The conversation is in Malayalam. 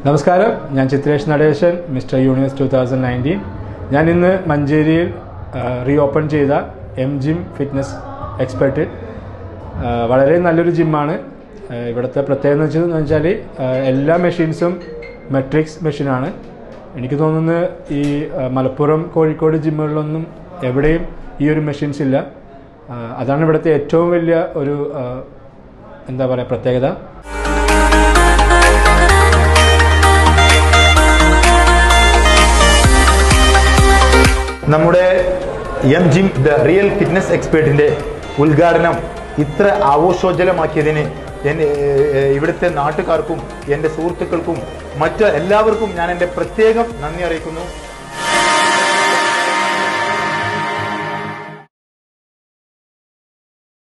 നമസ്കാരം ഞാൻ Chitresh Nadesan mister universe two thousand nineteen ഞാൻ ഇന്ന് മഞ്ചേരിയിൽ റീ ഓപ്പൺ ചെയ്ത എം ജിം ഫിറ്റ്നസ് എക്സ്പെർട്ട് വളരെ നല്ലൊരു ജിമ്മാണ് ഇവിടുത്തെ പ്രത്യേകത എന്ന് വെച്ചതെന്ന് വെച്ചാൽ എല്ലാ മെഷീൻസും മെട്രിക്സ് മെഷീനാണ് എനിക്ക് തോന്നുന്നത് ഈ ആ, മലപ്പുറം കോഴിക്കോട് ജിമ്മുകളിലൊന്നും എവിടെയും ഈ ഒരു മെഷീൻസ് ഇല്ല ആ, അതാണ് ഇവിടുത്തെ ഏറ്റവും വലിയ ഒരു ആ, എന്താ പറയുക പ്രത്യേകത നമ്മുടെ M gym the real fitness എക്സ്പേർട്ടിന്റെ ഉദ്ഘാടനം ഇത്ര ആഘോഷോജ്വലമാക്കിയതിന് എന്നെ ഏഹ്, ഇവിടുത്തെ നാട്ടുകാർക്കും എൻ്റെ സുഹൃത്തുക്കൾക്കും മറ്റ് എല്ലാവർക്കും ഞാൻ എൻ്റെ പ്രത്യേകം നന്ദി അറിയിക്കുന്നു